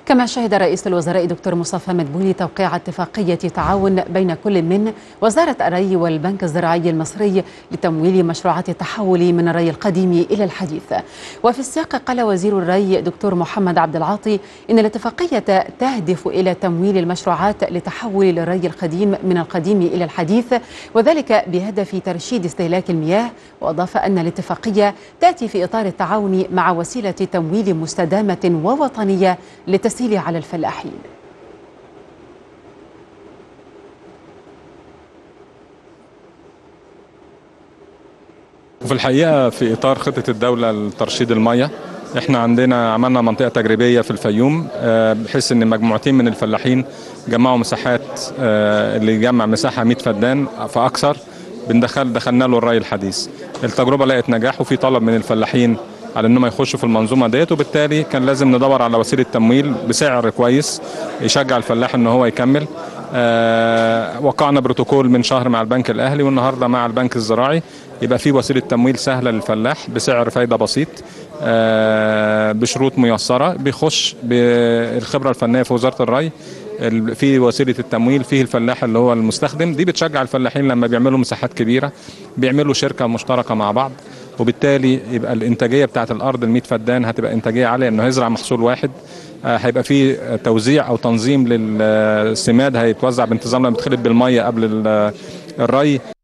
كما شهد رئيس الوزراء دكتور مصطفى مدبولي توقيع اتفاقية تعاون بين كل من وزارة الري والبنك الزراعي المصري لتمويل مشروعات التحول من الري القديم إلى الحديث وفي السياق قال وزير الري دكتور محمد عبد العاطي إن الاتفاقية تهدف إلى تمويل المشروعات لتحول الري القديم من القديم إلى الحديث وذلك بهدف ترشيد استهلاك المياه وأضاف أن الاتفاقية تأتي في إطار التعاون مع وسيلة تمويل مستدامة ووطنية للتسهيل على الفلاحين وفي الحقيقه في اطار خطه الدوله لترشيد الميه احنا عندنا عملنا منطقه تجريبيه في الفيوم آه، بحيث ان مجموعتين من الفلاحين جمعوا مساحات آه، اللي يجمع مساحه 100 فدان فاكثر بندخل دخلنا له الري الحديث التجربه لقت نجاح وفي طلب من الفلاحين على انهم يخشوا في المنظومه ديت وبالتالي كان لازم ندور على وسيله تمويل بسعر كويس يشجع الفلاح ان هو يكمل آه وقعنا بروتوكول من شهر مع البنك الاهلي والنهارده مع البنك الزراعي يبقى في وسيله تمويل سهله للفلاح بسعر فايده بسيط آه بشروط ميسره بيخش بالخبره الفنيه في وزاره الري ال- في وسيله التمويل فيه الفلاح اللي هو المستخدم دي بتشجع الفلاحين لما بيعملوا مساحات كبيره بيعملوا شركه مشتركه مع بعض وبالتالي يبقى الانتاجيه بتاعه الارض ال 100 فدان هتبقى انتاجيه عاليه انه هيزرع محصول واحد آه، هيبقى في توزيع او تنظيم للسماد هيتوزع بانتظام لما بتخلط بالميه قبل ال- الري